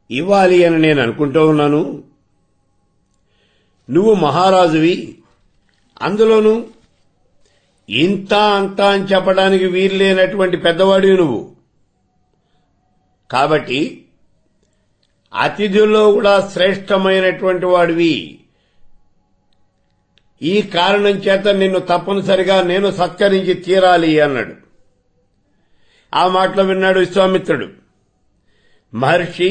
ఇవ్వాలి అని నేను అనుకుంటూ ఉన్నాను నువ్వు మహారాజువి అందులోనూ ఇంత అంత అని చెప్పడానికి వీల్లేనటువంటి పెద్దవాడివి నువ్వు కాబట్టి అతిథుల్లో కూడా శ్రేష్టమైనటువంటి వాడివి ఈ కారణం చేత నిన్ను తప్పనిసరిగా నేను సత్కరించి తీరాలి అన్నాడు ఆ మాటలో విన్నాడు విశ్వామిత్రుడు మహర్షి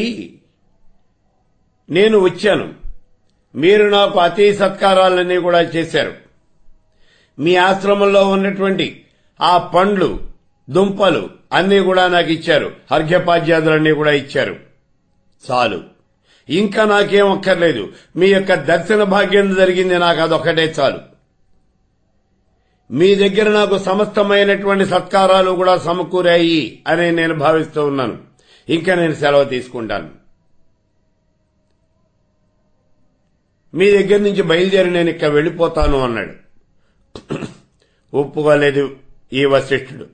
నేను వచ్చాను మీరు నాకు అతి సత్కారాలన్నీ కూడా చేశారు మీ ఆశ్రమంలో ఉన్నటువంటి ఆ పండ్లు దుంపలు అన్నీ కూడా నాకు ఇచ్చారు అర్ఘ్యపాద్యాదులన్నీ కూడా ఇచ్చారు చాలు ఇంకా నాకేం అక్కర్లేదు మీ యొక్క దర్శన భాగ్యం జరిగింది నాకు అదొక్కటే చాలు మీ దగ్గర నాకు సమస్తమైనటువంటి సత్కారాలు కూడా సమకూరాయి అని నేను భావిస్తూ ఉన్నాను ఇంకా నేను సెలవు తీసుకుంటాను మీ దగ్గర నుంచి బయలుదేరి నేను ఇక్కడ వెళ్ళిపోతాను అన్నాడు ఒప్పుకోలేదు ఈ వశిష్ఠుడు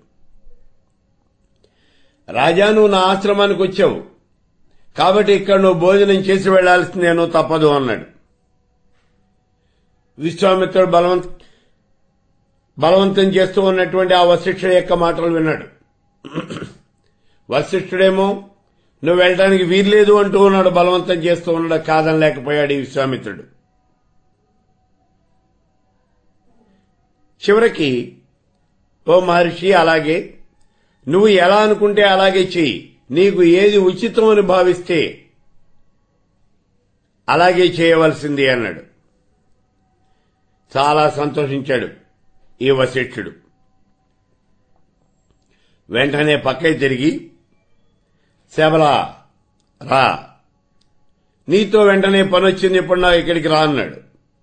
రాజా నువ్వు నా ఆశ్రమానికి వచ్చావు కాబట్టి ఇక్కడ నువ్వు భోజనం చేసి వెళ్లాల్సిందేనో తప్పదు అన్నాడు విశ్వామిత్రుడు బలవంత బలవంతం చేస్తూ ఉన్నటువంటి ఆ వశిష్ఠుడి యొక్క మాటలు విన్నాడు వశిష్ఠుడేమో నువ్వు వెళ్ళడానికి వీల్లేదు అంటూ ఉన్నాడు బలవంతం చేస్తూ ఉన్నాడు కాదనలేకపోయాడు ఈ విశ్వామిత్రుడు చివరికి ఓ మహర్షి అలాగే నువ్వు ఎలా అనుకుంటే అలాగే చెయ్యి నీకు ఏది ఉచితం అని భావిస్తే అలాగే చేయవలసింది అన్నాడు చాలా సంతోషించాడు ఈ వశిష్ఠుడు వెంటనే పక్కకి తిరిగి శబలా రా నీతో వెంటనే పని వచ్చింది ఇప్పుడు నా ఇక్కడికి రా అన్నాడు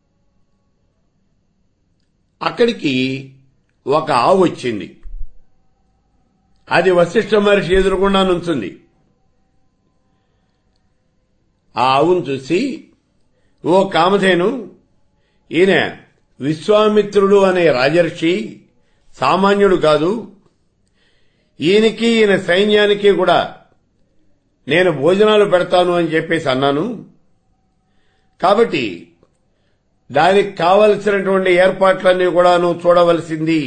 అక్కడికి ఒక ఆవు వచ్చింది అది వశిష్ఠ మహర్షి ఎదురుకుండా నుంచుంది ఆ ఆవును చూసి ఓ కామధేను ఈయన విశ్వామిత్రుడు అనే రాజర్షి సామాన్యుడు కాదు ఈయనకి ఈయన సైన్యానికి కూడా నేను భోజనాలు పెడతాను అని చెప్పేసి అన్నాను కాబట్టి దానికి కావలసినటువంటి ఏర్పాట్లన్నీ కూడా నువ్వు చూడవలసింది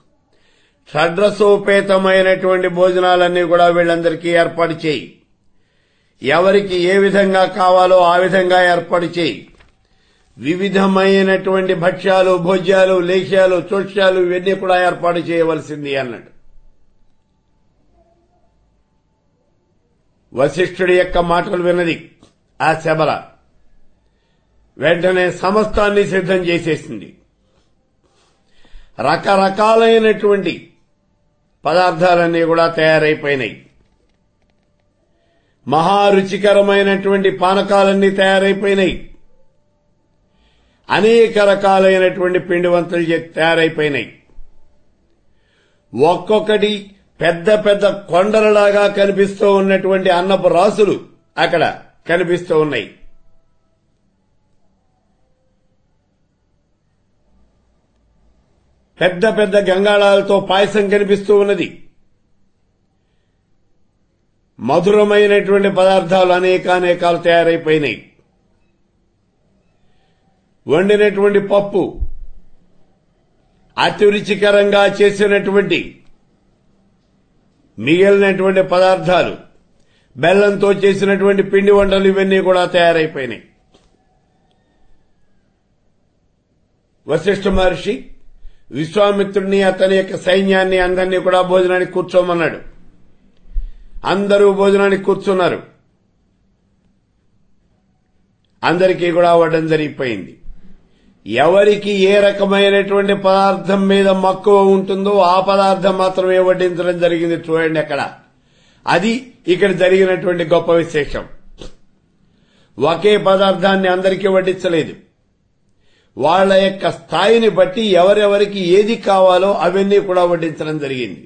షడ్రసోపేతమైనటువంటి భోజనాలన్నీ కూడా వీళ్ళందరికీ ఏర్పాటు చేయి ఎవరికి ఏ విధంగా కావాలో ఆ విధంగా ఏర్పాటు చేయి వివిధమైనటువంటి భక్ష్యాలు భోజ్యాలు లేఖ్యాలు చోష్యాలు ఇవన్నీ కూడా ఏర్పాటు చేయవలసింది అన్నాడు వశిష్ఠుడి యొక్క మాటలు విన్నది ఆ శబల వెంటనే సమస్తాన్ని సిద్ధం చేసేసింది రకరకాలైనటువంటి పదార్థాలన్నీ కూడా తయారైపోయినాయి మహారుచికరమైనటువంటి పానకాలన్నీ తయారైపోయినాయి అనేక రకాలైనటువంటి పిండి వంటలు చే- తయారైపోయినాయి ఒక్కొక్కటి పెద్ద పెద్ద కొండలలాగా కనిపిస్తూ ఉన్నటువంటి అన్నపు రాసులు అక్కడ కనిపిస్తూ ఉన్నాయి పెద్ద పెద్ద గంగాళాలతో పాయసం కనిపిస్తూ ఉన్నది మధురమైనటువంటి పదార్థాలు అనేకానేకాలు తయారైపోయినాయి వండినటువంటి పప్పు అతి రుచికరంగా చేసినటువంటి మిగిలినటువంటి పదార్థాలు బెల్లంతో చేసినటువంటి పిండి వంటలు ఇవన్నీ కూడా తయారైపోయినాయి వశిష్ఠ మహర్షి విశ్వామిత్రుడిని అతని యొక్క సైన్యాన్ని అందరినీ కూడా భోజనానికి కూర్చోమన్నాడు అందరూ భోజనానికి కూర్చున్నారు అందరికీ కూడా వడ్డం జరిగిపోయింది ఎవరికి ఏ రకమైనటువంటి పదార్థం మీద మక్కువ ఉంటుందో ఆ పదార్థం మాత్రమే వడ్డించడం జరిగింది చూడండి అక్కడ అది ఇక్కడ జరిగినటువంటి గొప్ప విశేషం ఒకే పదార్థాన్ని అందరికీ వడ్డించలేదు వాళ్ళ యొక్క స్థాయిని బట్టి ఎవరెవరికి ఏది కావాలో అవన్నీ కూడా వడ్డించడం జరిగింది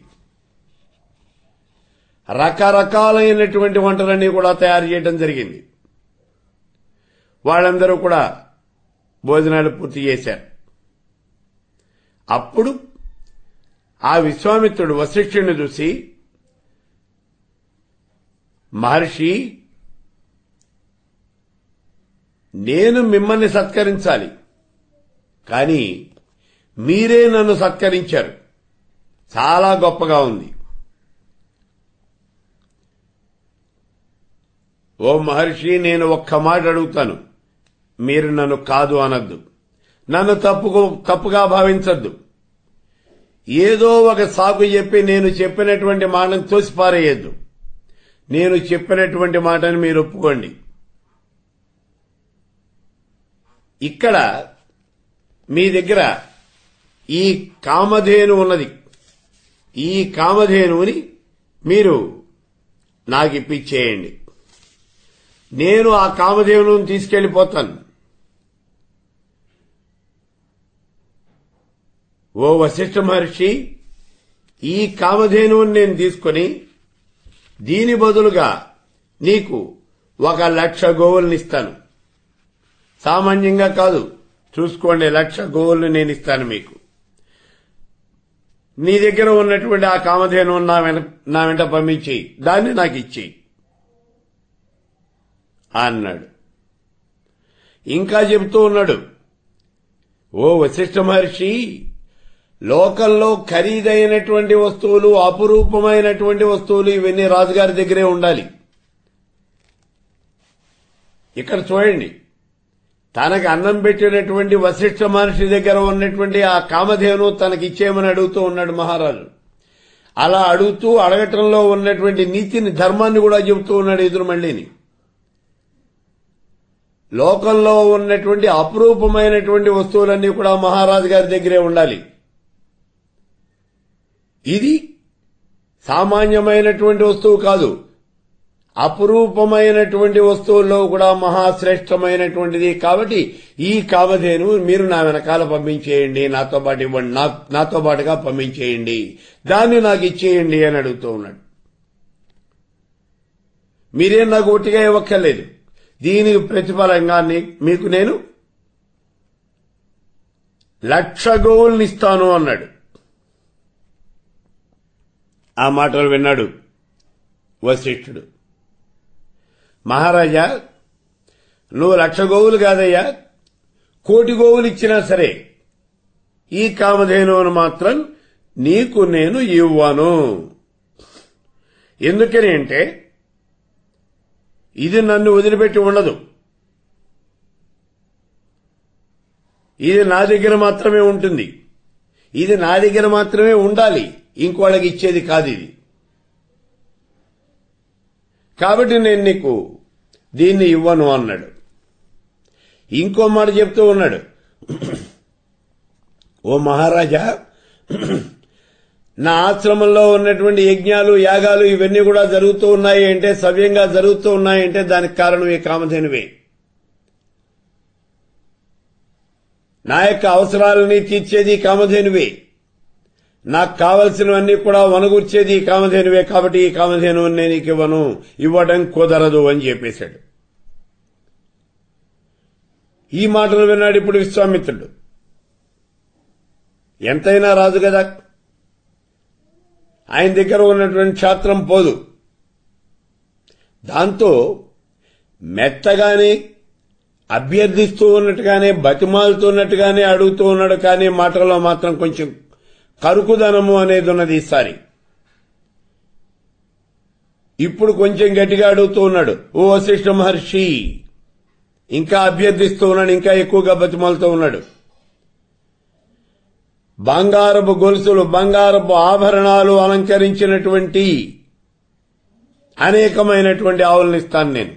రకరకాలైనటువంటి వంటలన్నీ కూడా తయారు చేయడం జరిగింది వాళ్ళందరూ కూడా భోజనాలు పూర్తి చేశారు అప్పుడు ఆ విశ్వామిత్రుడు వశిష్ఠుని చూసి మహర్షి నేను మిమ్మల్ని సత్కరించాలి కానీ మీరే నన్ను సత్కరించారు చాలా గొప్పగా ఉంది ఓ మహర్షి నేను ఒక్క మాట అడుగుతాను మీరు నన్ను కాదు అనద్దు నన్ను తప్పుకు తప్పుగా భావించద్దు ఏదో ఒక సాకు చెప్పి నేను చెప్పినటువంటి మాటను తోసిపారేయద్దు నేను చెప్పినటువంటి మాటను మీరు ఒప్పుకోండి ఇక్కడ మీ దగ్గర ఈ కామధేను ఉన్నది ఈ కామధేనువుని మీరు నాకు ఇప్పించేయండి నేను ఆ కామధేనువుని తీసుకెళ్లిపోతాను ఓ వశిష్ఠ మహర్షి ఈ కామధేనువుని నేను తీసుకొని దీని బదులుగా నీకు ఒక లక్ష గోవుల్నిస్తాను సామాన్యంగా కాదు చూసుకోండి లక్ష గోవుల్ని నేను ఇస్తాను మీకు నీ దగ్గర ఉన్నటువంటి ఆ కామధేను నా వెన నా వెంట పంపించి దాన్ని నాకు ఇచ్చేయి అన్నాడు ఇంకా చెబుతూ ఉన్నాడు ఓ వశిష్ఠ మహర్షి లోకంలో ఖరీదైనటువంటి వస్తువులు అపురూపమైనటువంటి వస్తువులు ఇవన్నీ రాజుగారి దగ్గరే ఉండాలి ఇక్కడ చూడండి తనకు అన్నం పెట్టినటువంటి వశిష్ఠ మహర్షి దగ్గర ఉన్నటువంటి ఆ కామధేను తనకి ఇచ్చేయమని అడుగుతూ ఉన్నాడు మహారాజు అలా అడుగుతూ అడగటంలో ఉన్నటువంటి నీతిని ధర్మాన్ని కూడా చెబుతూ ఉన్నాడు ఎదురు మళ్ళీని లోకంలో ఉన్నటువంటి అపురూపమైనటువంటి వస్తువులన్నీ కూడా మహారాజు గారి దగ్గరే ఉండాలి ఇది సామాన్యమైనటువంటి వస్తువు కాదు అపురూపమైనటువంటి వస్తువుల్లో కూడా మహాశ్రేష్టమైనటువంటిది కాబట్టి ఈ కామధేను మీరు నా వెనకాల పంపించేయండి నాతో పాటు ఇవ్వండి నా- నాతో పాటుగా పంపించేయండి దాన్ని నాకు ఇచ్చేయండి అని అడుగుతూ ఉన్నాడు మీరేం నాకు ఒట్టిగా ఇవ్వక్కర్లేదు దీనికి ప్రతిఫలంగా నీ- మీకు నేను లక్ష గోవుల్ని ఇస్తాను అన్నాడు ఆ మాటలు విన్నాడు వశిష్ఠుడు మహారాజా నువ్వు లక్ష గోవులు కాదయ్యా కోటి గోవులు ఇచ్చినా సరే ఈ కామధేనువును మాత్రం నీకు నేను ఇవ్వను ఎందుకని అంటే ఇది నన్ను వదిలిపెట్టి ఉండదు ఇది నా దగ్గర మాత్రమే ఉంటుంది ఇది నా దగ్గర మాత్రమే ఉండాలి ఇంకోళ్ళకి ఇచ్చేది కాదు ఇది కాబట్టి నేను నీకు దీన్ని ఇవ్వను అన్నాడు ఇంకో మాట చెప్తూ ఉన్నాడు ఓ మహారాజా నా ఆశ్రమంలో ఉన్నటువంటి యజ్ఞాలు యాగాలు ఇవన్నీ కూడా జరుగుతూ ఉన్నాయి అంటే సవ్యంగా జరుగుతూ ఉన్నాయి అంటే దానికి కారణం ఈ కామధేనువే నా యొక్క అవసరాలని తీర్చేది ఈ కామధేనువే నాకు కావలసినవన్నీ కూడా వనగూర్చేది ఈ కామధేనువే కాబట్టి ఈ కామధేనువు నేను నీకు ఇవ్వను ఇవ్వడం కుదరదు అని చెప్పేశాడు ఈ మాటలు విన్నాడు ఇప్పుడు విశ్వామిత్రుడు ఎంతైనా రాజు కదా ఆయన దగ్గర ఉన్నటువంటి క్షాత్రం పోదు దాంతో మెత్తగానే అభ్యర్థిస్తూ ఉన్నట్టుగానే బతిమాలుతున్నట్టుగానే అడుగుతూ ఉన్నాడు కానీ మాటల్లో మాత్రం కొంచెం కరుకుదనము అనేది ఉన్నది ఈసారి ఇప్పుడు కొంచెం గట్టిగా అడుగుతూ ఉన్నాడు ఓ వశిష్ఠ మహర్షి ఇంకా అభ్యర్థిస్తూ ఉన్నాడు ఇంకా ఎక్కువగా బతిమాలుతూ ఉన్నాడు బంగారపు గొలుసులు బంగారపు ఆభరణాలు అలంకరించినటువంటి అనేకమైనటువంటి ఆవులను ఇస్తాను నేను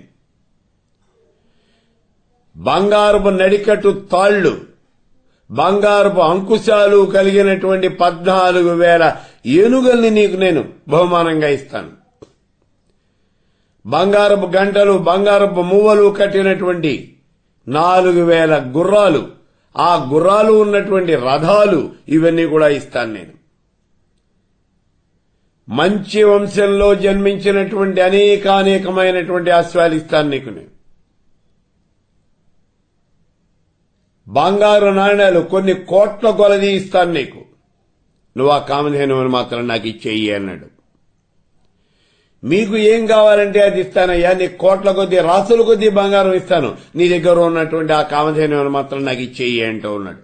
బంగారపు నడికట్టు తాళ్లు బంగారపు అంకుశాలు కలిగినటువంటి పద్నాలుగు వేల ఏనుగల్ని నీకు నేను బహుమానంగా ఇస్తాను బంగారపు గంటలు బంగారపు మువ్వలు కట్టినటువంటి నాలుగు వేల గుర్రాలు ఆ గుర్రాలు ఉన్నటువంటి రథాలు ఇవన్నీ కూడా ఇస్తాను నేను మంచి వంశంలో జన్మించినటువంటి అనేకానేకమైనటువంటి అశ్వాలు ఇస్తాను నీకు నేను బంగారు నాణ్యాలు కొన్ని కోట్ల కొలది ఇస్తాను నీకు నువ్వు ఆ కామధేనువుని మాత్రం నాకు ఇచ్చేయి అన్నాడు మీకు ఏం కావాలంటే అది ఇస్తానయ్యా నీ కోట్ల కొద్దీ రాసుల కొద్దీ బంగారం ఇస్తాను నీ దగ్గర ఉన్నటువంటి ఆ కామధేనువుని మాత్రం నాకు ఇచ్చేయి అంటూ ఉన్నాడు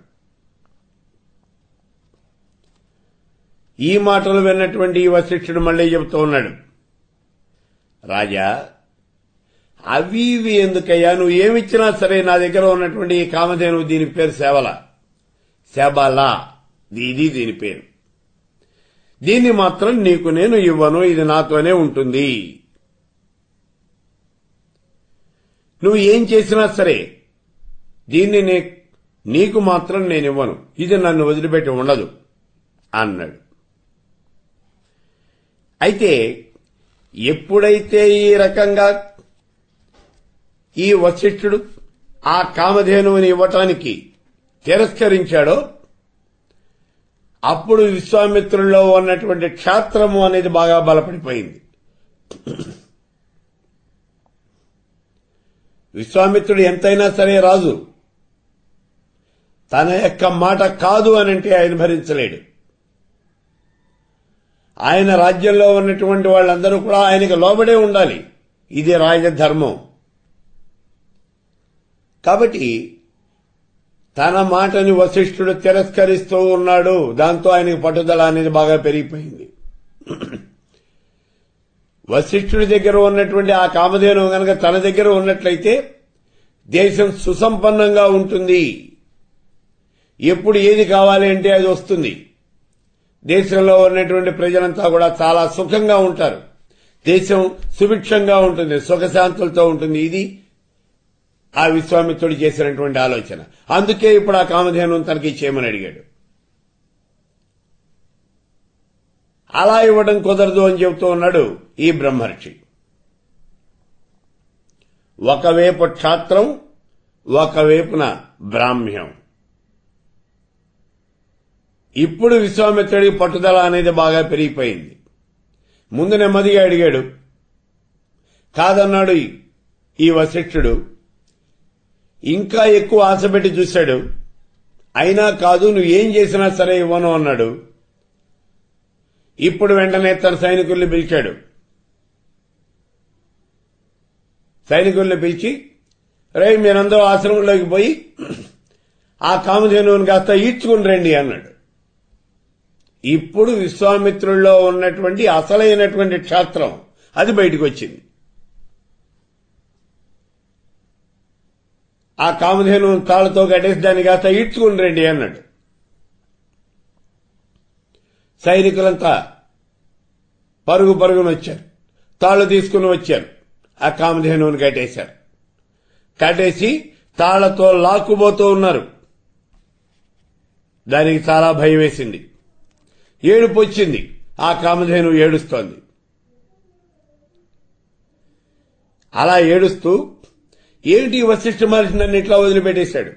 ఈ మాటలు విన్నటువంటి ఈ వశిష్ఠుడు మళ్ళీ చెబుతూ ఉన్నాడు రాజా అవి ఇవి ఎందుకయ్యా నువ్వు ఏమిచ్చినా సరే నా దగ్గర ఉన్నటువంటి ఈ కామధేనువు దీని పేరు సేవల శబల ఇది దీని పేరు దీన్ని మాత్రం నీకు నేను ఇవ్వను ఇది నాతోనే ఉంటుంది నువ్వు ఏం చేసినా సరే దీన్ని నీ- నీకు మాత్రం నేను ఇవ్వను ఇది నన్ను వదిలిపెట్టి ఉండదు అన్నాడు అయితే ఎప్పుడైతే ఈ రకంగా ఈ వశిష్ఠుడు ఆ కామధేనువుని ఇవ్వటానికి తిరస్కరించాడో అప్పుడు విశ్వామిత్రుల్లో ఉన్నటువంటి క్షాత్రము అనేది బాగా బలపడిపోయింది విశ్వామిత్రుడు ఎంతైనా సరే రాజు తన యొక్క మాట కాదు అని అంటే ఆయన భరించలేడు ఆయన రాజ్యంలో ఉన్నటువంటి వాళ్ళందరూ కూడా ఆయనకు లోబడే ఉండాలి ఇది రాజధర్మం కాబట్టి తన మాటని వశిష్ఠుడు తిరస్కరిస్తూ ఉన్నాడు దాంతో ఆయనకు పట్టుదల అనేది బాగా పెరిగిపోయింది వశిష్ఠుడి దగ్గర ఉన్నటువంటి ఆ కామధేను గనక తన దగ్గర ఉన్నట్లయితే దేశం సుసంపన్నంగా ఉంటుంది ఎప్పుడు ఏది కావాలి అంటే అది వస్తుంది దేశంలో ఉన్నటువంటి ప్రజలంతా కూడా చాలా సుఖంగా ఉంటారు దేశం సుభిక్షంగా ఉంటుంది సుఖశాంతులతో ఉంటుంది ఇది ఆ విశ్వామిత్రుడు చేసినటువంటి ఆలోచన అందుకే ఇప్పుడు ఆ కామధేను తనకి ఇచ్చేయమని అడిగాడు అలా ఇవ్వడం కుదరదు అని చెబుతూ ఉన్నాడు ఈ బ్రహ్మర్షి ఒకవైపు క్షాత్రం ఒకవైపున బ్రాహ్మ్యం ఇప్పుడు విశ్వామిత్రుడి పట్టుదల అనేది బాగా పెరిగిపోయింది ముందు నెమ్మదిగా అడిగాడు కాదన్నాడు ఈ- ఈ వశిష్ఠుడు ఇంకా ఎక్కువ ఆశ పెట్టి చూశాడు అయినా కాదు నువ్వు ఏం చేసినా సరే ఇవ్వను అన్నాడు ఇప్పుడు వెంటనే తన సైనికుల్ని పిలిచాడు సైనికుల్ని పిలిచి రే మీరందరూ ఆశ్రమంలోకి పోయి ఆ కామధేనువుని కాస్త ఈడ్చుకుని రండి అన్నాడు ఇప్పుడు విశ్వామిత్రుల్లో ఉన్నటువంటి అసలైనటువంటి క్షాత్రం అది బయటకు వచ్చింది ఆ కామధేను తాళ్లతో కట్టేసి దాన్ని కాస్త ఈడ్చుకుని రండి అన్నాడు సైనికులంతా పరుగు పరుగున వచ్చారు తాళ్లు తీసుకుని వచ్చారు ఆ కామధేనువుని కట్టేశారు కట్టేసి తాళ్లతో లాక్కుపోతూ ఉన్నారు దానికి చాలా భయం వేసింది ఏడుపు వచ్చింది ఆ కామధేను ఏడుస్తోంది అలా ఏడుస్తూ ఏమిటి ఈ వశిష్ఠ మహర్షి నన్ను ఇట్లా వదిలిపెట్టేశాడు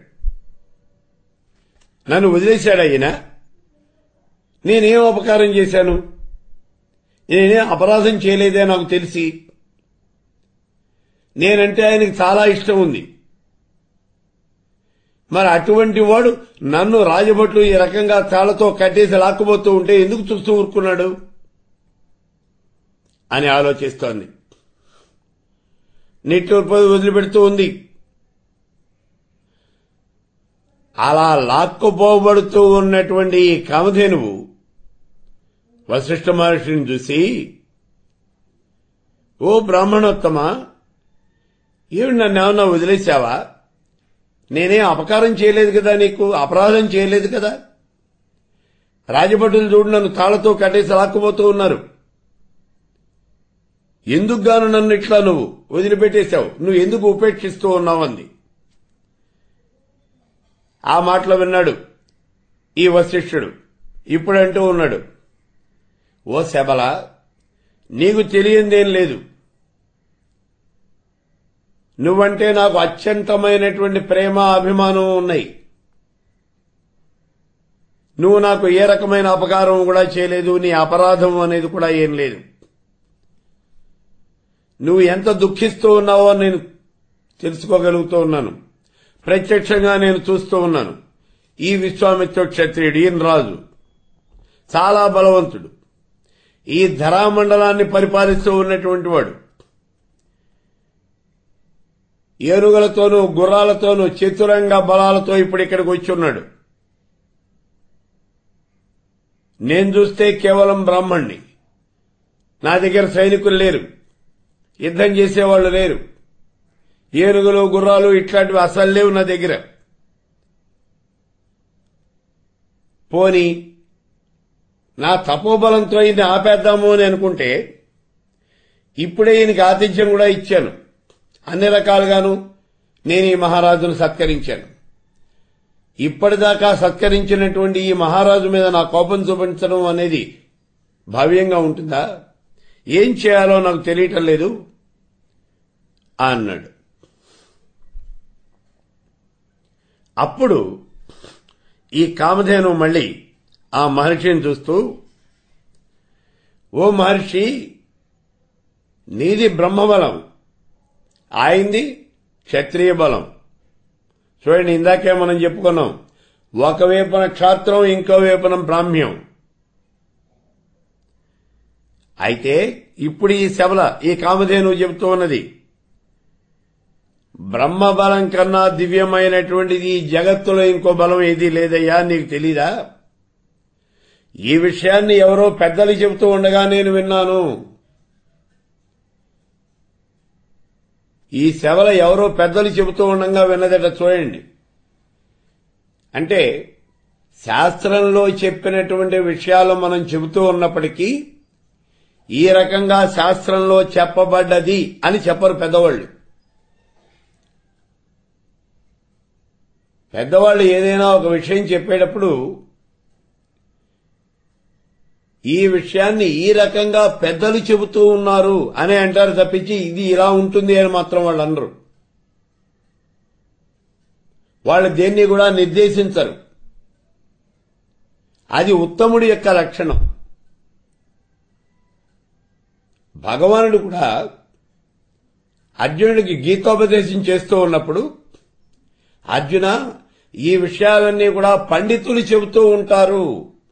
నన్ను వదిలేశాడు ఆయన నేనేం అపకారం చేశాను నేనేం అపరాధం చేయలేదే నాకు తెలిసి నేనంటే ఆయనకి చాలా ఇష్టం ఉంది మరి అటువంటి వాడు నన్ను రాజభట్లు ఈ రకంగా తాళ్లతో కట్టేసి లాక్కుపోతూ ఉంటే ఎందుకు చూస్తూ ఊరుకున్నాడు అని ఆలోచిస్తోంది నిట్టూర్పు వదిలిపెడుతూ ఉంది అలా లాక్కుపోబడుతూ ఉన్నటువంటి ఈ కామధేనువు వశిష్ఠ మహర్షిని చూసి ఓ బ్రాహ్మణోత్తమ ఏమి నన్ను ఏమన్నా వదిలేశావా నేనే అపకారం చేయలేదు కదా నీకు అపరాధం చేయలేదు కదా రాజభటులు చూడు నన్ను తాళ్లతో కట్టేసి లాక్కుపోతూ ఉన్నారు ఎందుకు గాను నన్ను ఇట్లా నువ్వు వదిలిపెట్టేశావు నువ్వు ఎందుకు ఉపేక్షిస్తూ ఉన్నావు అంది ఆ మాటలు విన్నాడు ఈ వశిష్ఠుడు ఇప్పుడంటూ ఉన్నాడు ఓ శబల నీకు తెలియందేం లేదు నువ్వంటే నాకు అత్యంతమైనటువంటి ప్రేమ అభిమానం ఉన్నాయి నువ్వు నాకు ఏ రకమైన అపకారం కూడా చేయలేదు నీ అపరాధం అనేది కూడా ఏం లేదు నువ్వు ఎంత దుఃఖిస్తూ ఉన్నావో నేను తెలుసుకోగలుగుతూ ఉన్నాను ప్రత్యక్షంగా నేను చూస్తూ ఉన్నాను ఈ విశ్వామిత్ర క్షత్రియుడు ఈయన రాజు చాలా బలవంతుడు ఈ ధరామండలాన్ని పరిపాలిస్తూ ఉన్నటువంటి వాడు ఏనుగులతోనూ గుర్రాలతోనూ చతురంగ బలాలతో ఇప్పుడు ఇక్కడికి వచ్చి ఉన్నాడు నేను చూస్తే కేవలం బ్రాహ్మణ్ణి నా దగ్గర సైనికులు లేరు యుద్ధం చేసేవాళ్లు లేరు ఏనుగులు గుర్రాలు ఇట్లాంటివి అసలు లేవు నా దగ్గర పోని నా తపోబలంతో ఈయన ఆపేద్దాము అని అనుకుంటే ఇప్పుడే ఈయనకి ఆతిథ్యం కూడా ఇచ్చాను అన్ని రకాలుగాను నేను ఈ మహారాజును సత్కరించాను ఇప్పటిదాకా సత్కరించినటువంటి ఈ మహారాజు మీద నా కోపం చూపించడం అనేది భవ్యంగా ఉంటుందా ఏం చేయాలో నాకు తెలియటం లేదు అన్నాడు అప్పుడు ఈ కామధేను మళ్ళీ ఆ మహర్షిని చూస్తూ ఓ మహర్షి నీది బ్రహ్మబలం ఆయింది క్షత్రియ బలం చూడండి ఇందాకే మనం చెప్పుకున్నాం ఒక వేపన క్షాత్రం ఇంకో వేపన బ్రాహ్మ్యం అయితే ఇప్పుడు ఈ శబల ఈ కామధేను చెబుతూ ఉన్నది బ్రహ్మబలం కన్నా దివ్యమైనటువంటిది ఈ జగత్తులో ఇంకో బలం ఏదీ లేదయ్యా నీకు తెలీదా ఈ విషయాన్ని ఎవరో పెద్దలు చెబుతూ ఉండగా నేను విన్నాను ఈ శవల ఎవరో పెద్దలు చెబుతూ ఉండగా విన్నదట చూడండి అంటే శాస్త్రంలో చెప్పినటువంటి విషయాలు మనం చెబుతూ ఉన్నప్పటికీ ఈ రకంగా శాస్త్రంలో చెప్పబడ్డది అని చెప్పరు పెద్దవాళ్ళు పెద్దవాళ్ళు ఏదైనా ఒక విషయం చెప్పేటప్పుడు ఈ విషయాన్ని ఈ రకంగా పెద్దలు చెబుతూ ఉన్నారు అని అంటారు తప్పించి ఇది ఇలా ఉంటుంది అని మాత్రం వాళ్ళు అనరు వాళ్ళు దేన్ని కూడా నిర్దేశించరు అది ఉత్తముడి యొక్క లక్షణం భగవానుడు కూడా అర్జునుడికి గీతోపదేశం చేస్తూ ఉన్నప్పుడు అర్జున ఈ విషయాలన్నీ కూడా పండితులు చెబుతూ ఉంటారు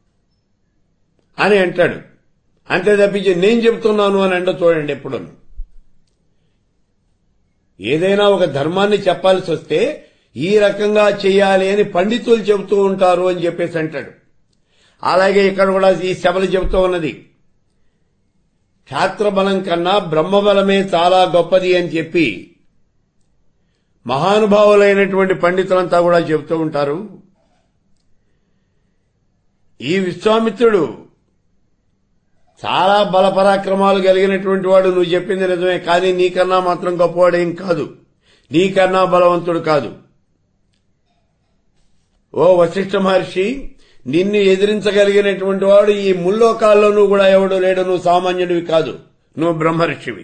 అని అంటాడు అంతే తప్పించి నేను చెబుతున్నాను అని అంట చూడండి ఎప్పుడు ఏదైనా ఒక ధర్మాన్ని చెప్పాల్సి వస్తే ఈ రకంగా చేయాలి అని పండితులు చెబుతూ ఉంటారు అని చెప్పేసి అంటాడు అలాగే ఇక్కడ కూడా ఈ సభలు చెబుతూ ఉన్నది క్షాత్రబలం కన్నా బ్రహ్మబలమే చాలా గొప్పది అని చెప్పి మహానుభావులైనటువంటి పండితులంతా కూడా చెబుతూ ఉంటారు ఈ విశ్వామిత్రుడు చాలా బలపరాక్రమాలు కలిగినటువంటి వాడు నువ్వు చెప్పింది నిజమే కానీ నీకన్నా మాత్రం గొప్పవాడేం కాదు నీకన్నా బలవంతుడు కాదు ఓ వశిష్ఠ మహర్షి నిన్ను ఎదిరించగలిగినటువంటి వాడు ఈ ముల్లోకాల్లోనూ కూడా ఎవడు లేడు నువ్వు సామాన్యుడివి కాదు నువ్వు బ్రహ్మర్షివి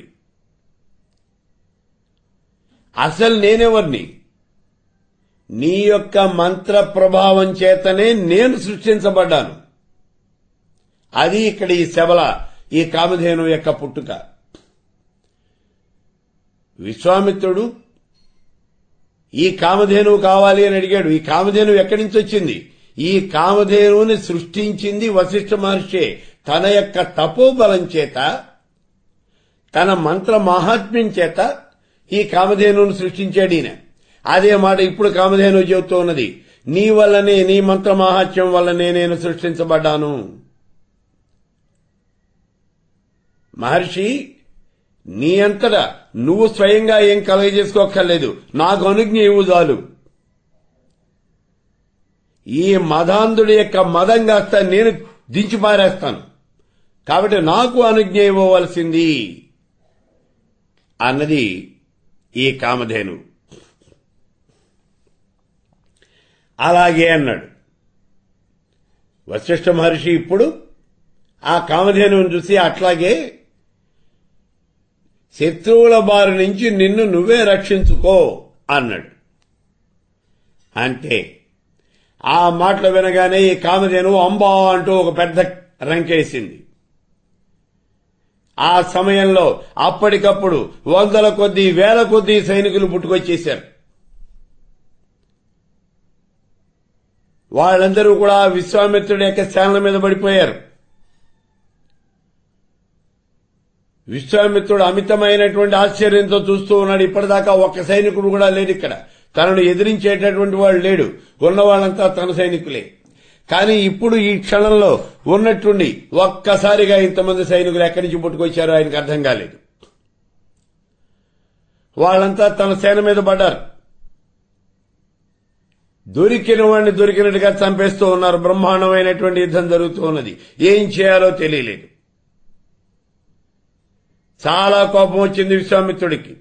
అసలు నేనెవరిని నీ యొక్క మంత్ర ప్రభావం చేతనే నేను సృష్టించబడ్డాను అది ఇక్కడ ఈ శబల ఈ కామధేను యొక్క పుట్టుక విశ్వామిత్రుడు ఈ కామధేను కావాలి అని అడిగాడు ఈ కామధేను ఎక్కడి నుంచి వచ్చింది ఈ కామధేనుని సృష్టించింది వశిష్ఠ మహర్షి తన యొక్క తపోబలం చేత తన మంత్ర మహాత్మ్యం చేత ఈ కామధేనును సృష్టించాడు ఈయన అదే మాట ఇప్పుడు కామధేను చెబుతూ ఉన్నది నీ వల్లనే నీ మంత్ర మహాత్మ్యం వల్లనే నేను సృష్టించబడ్డాను మహర్షి నీ అంతటా నువ్వు స్వయంగా ఏం కలగజేసుకోక్కర్లేదు నాకు అనుజ్ఞ ఇవ్వు చాలు ఈ మదాంధుడి యొక్క మదం కాస్త నేను దించి పారేస్తాను కాబట్టి నాకు అనుజ్ఞ ఇవ్వవలసింది అన్నది ఈ కామధేను అలాగే అన్నాడు వశిష్ఠ మహర్షి ఇప్పుడు ఆ కామధేనువుని చూసి అట్లాగే శత్రువుల బారి నుంచి నిన్ను నువ్వే రక్షించుకో అన్నాడు అంటే ఆ మాటలు వినగానే ఈ కామధేను అంబా అంటూ ఒక పెద్ద రంకేసింది ఆ సమయంలో అప్పటికప్పుడు వందల కొద్దీ వేల కొద్దీ సైనికులు పుట్టుకొచ్చేశారు వాళ్ళందరూ కూడా విశ్వామిత్రుడి యొక్క శానల మీద పడిపోయారు విశ్వామిత్రుడు అమితమైనటువంటి ఆశ్చర్యంతో చూస్తూ ఉన్నాడు ఇప్పటిదాకా ఒక్క సైనికుడు కూడా లేడు ఇక్కడ తనను ఎదిరించేటటువంటి వాడు లేడు ఉన్న వాళ్ళంతా తన సైనికులే కానీ ఇప్పుడు ఈ క్షణంలో ఉన్నట్టుండి ఒక్కసారిగా ఇంతమంది సైనికులు ఎక్కడి నుంచి పుట్టుకొచ్చారో ఆయనకు అర్థం కాలేదు వాళ్ళంతా తన సేన మీద పడ్డారు దొరికిన వాడిని దొరికినట్టుగా చంపేస్తూ ఉన్నారు బ్రహ్మాండమైనటువంటి యుద్ధం జరుగుతూ ఉన్నది ఏం చేయాలో తెలియలేదు చాలా కోపం వచ్చింది విశ్వామిత్రుడికి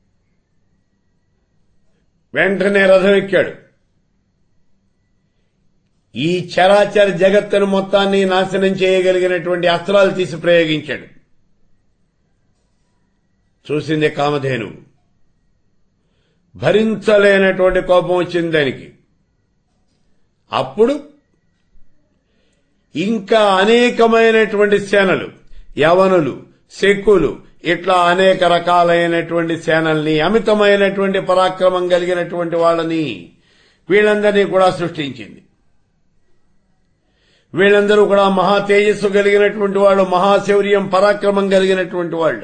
వెంటనే రథం ఎక్కాడు ఈ చరాచర జగత్తును మొత్తాన్ని నాశనం చేయగలిగినటువంటి అస్త్రాలు తీసి ప్రయోగించాడు చూసింది కామధేను భరించలేనటువంటి కోపం వచ్చింది దానికి అప్పుడు ఇంకా అనేకమైనటువంటి సేనలు యవనులు శక్కులు ఇట్లా అనేక రకాలైనటువంటి సేనల్ని అమితమైనటువంటి పరాక్రమం కలిగినటువంటి వాళ్ళని వీళ్ళందరినీ కూడా సృష్టించింది వీళ్ళందరూ కూడా మహా తేజస్సు కలిగినటువంటి వాళ్ళు మహాశౌర్యం పరాక్రమం కలిగినటువంటి వాళ్ళు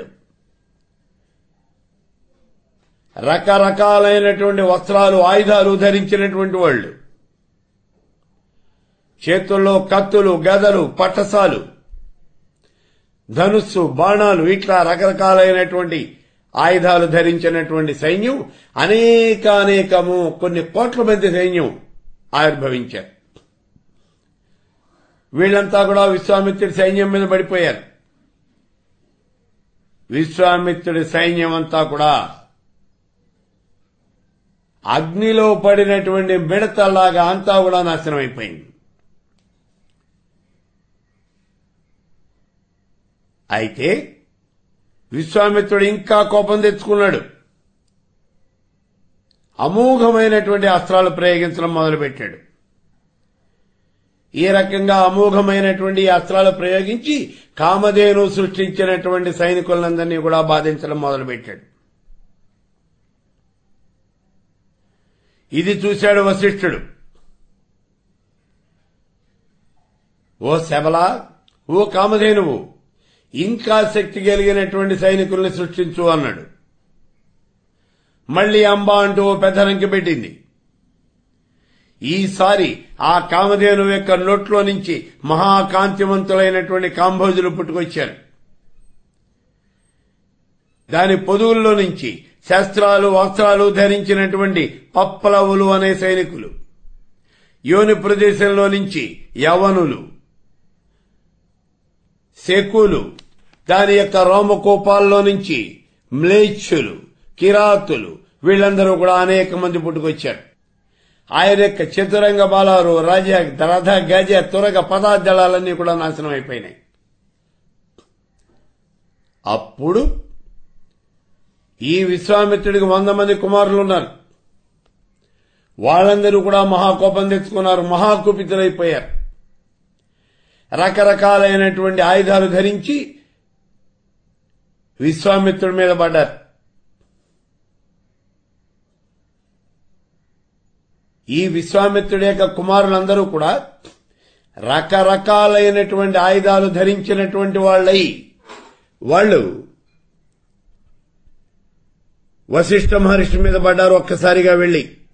రకరకాలైనటువంటి వస్త్రాలు ఆయుధాలు ధరించినటువంటి వాళ్ళు చేతుల్లో కత్తులు గదలు పట్టసాలు ధనుస్సు బాణాలు ఇట్లా రకరకాలైనటువంటి ఆయుధాలు ధరించినటువంటి సైన్యం అనేకానేకము కొన్ని కోట్ల మంది సైన్యం ఆవిర్భవించారు వీళ్ళంతా కూడా విశ్వామిత్రుడి సైన్యం మీద పడిపోయారు విశ్వామిత్రుడి సైన్యం అంతా కూడా అగ్నిలో పడినటువంటి మిడతల్లాగా అంతా కూడా నాశనం అయిపోయింది అయితే విశ్వామిత్రుడు ఇంకా కోపం తెచ్చుకున్నాడు అమోఘమైనటువంటి అస్త్రాలు ప్రయోగించడం మొదలుపెట్టాడు ఈ రకంగా అమోఘమైనటువంటి అస్త్రాలు ప్రయోగించి కామధేను సృష్టించినటువంటి సైనికులందరినీ కూడా బాధించడం మొదలుపెట్టాడు ఇది చూశాడు వశిష్ఠుడు ఓ శబల ఓ కామధేనువు ఇంకా శక్తి కలిగినటువంటి సైనికుల్ని సృష్టించు అన్నాడు మళ్లీ అంబా అంటూ ఓ పెద్ద రంకి పెట్టింది ఈసారి ఆ కామధేను యొక్క నోట్లో నుంచి మహాకాంతివంతులైనటువంటి కాంభోజులు పుట్టుకొచ్చారు దాని పొదువుల్లో నుంచి శస్త్రాలు వస్త్రాలు ధరించినటువంటి పప్పలవులు అనే సైనికులు యోని ప్రదేశంలో నుంచి యవనులు శకులు దాని యొక్క రోమకోపాల్లో నుంచి మ్లేచ్చులు కిరాతులు వీళ్ళందరూ కూడా అనేక మంది పుట్టుకొచ్చారు ఆయన యొక్క చతురంగ బాలారు రాజ రథ గజ తురగ పదార్థాలన్నీ కూడా నాశనం అయిపోయినాయి అప్పుడు ఈ విశ్వామిత్రుడికి వంద మంది కుమారులు ఉన్నారు వాళ్ళందరూ కూడా మహాకోపం తెచ్చుకున్నారు మహాకుపితులైపోయారు రకరకాలైనటువంటి ఆయుధాలు ధరించి విశ్వామిత్రుడి మీద పడ్డారు ఈ విశ్వామిత్రుడి యొక్క కుమారులందరూ కూడా రకరకాలైనటువంటి ఆయుధాలు ధరించినటువంటి వాళ్ళై వాళ్ళు వశిష్ఠ మహర్షి మీద పడ్డారు ఒక్కసారిగా వెళ్లి